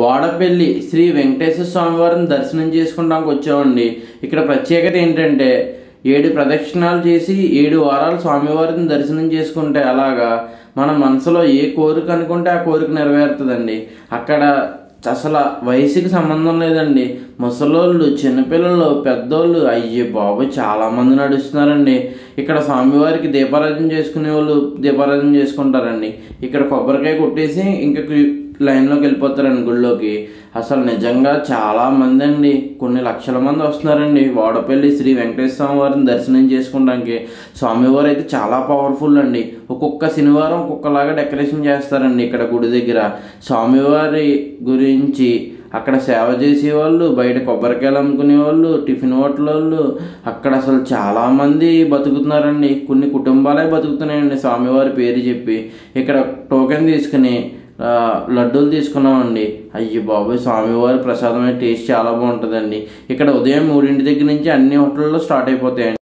వాడపల్లి శ్రీ వెంకటేశ్వర స్వామి వారిని దర్శనం చేసుకుంటానికి వచ్చామండి ఇక్కడ ప్రత్యేకత ఏంటంటే ఏడు ప్రదక్షిణాలు చేసి ఏడు వారాలు స్వామివారిని దర్శనం చేసుకుంటే అలాగా మన మనసులో ఏ కోరిక అనుకుంటే ఆ కోరిక నెరవేరుతుందండి అక్కడ అసలు వయసుకి సంబంధం లేదండి ముసలోళ్ళు చిన్నపిల్లలు పెద్దోళ్ళు అయ్యే బాబు చాలా మంది నడుస్తున్నారండి ఇక్కడ స్వామివారికి దీపారాధన చేసుకునే వాళ్ళు దీపారాధన చేసుకుంటారండి ఇక్కడ కొబ్బరికాయ కొట్టేసి ఇంకా లైన్లోకి వెళ్ళిపోతారండి గుళ్ళోకి అసలు నిజంగా చాలా మంది అండి కొన్ని లక్షల మంది వస్తున్నారండి వాడపల్లి శ్రీ వెంకటేశ్వర స్వామి వారిని దర్శనం చేసుకోవడానికి స్వామివారు అయితే చాలా పవర్ఫుల్ అండి ఒక్కొక్క శనివారం ఒక్కొక్కలాగా డెకరేషన్ చేస్తారండి ఇక్కడ గుడి దగ్గర స్వామివారి గురించి అక్కడ సేవ చేసేవాళ్ళు బయట కొబ్బరికాయలు అమ్ముకునే వాళ్ళు టిఫిన్ హోటల్ వాళ్ళు అక్కడ అసలు చాలామంది బతుకుతున్నారండి కొన్ని కుటుంబాలే బతుకుతున్నాయండి స్వామివారి పేరు చెప్పి ఇక్కడ టోకెన్ తీసుకుని ఆ, లడ్డూలు తీసుకున్నామండి అయ్యి బాబోయ్ స్వామివారి ప్రసాదమైన టేస్ట్ చాలా బాగుంటుందండి ఇక్కడ ఉదయం మూడింటి దగ్గర నుంచి అన్ని హోటల్లో స్టార్ట్ అయిపోతాయండి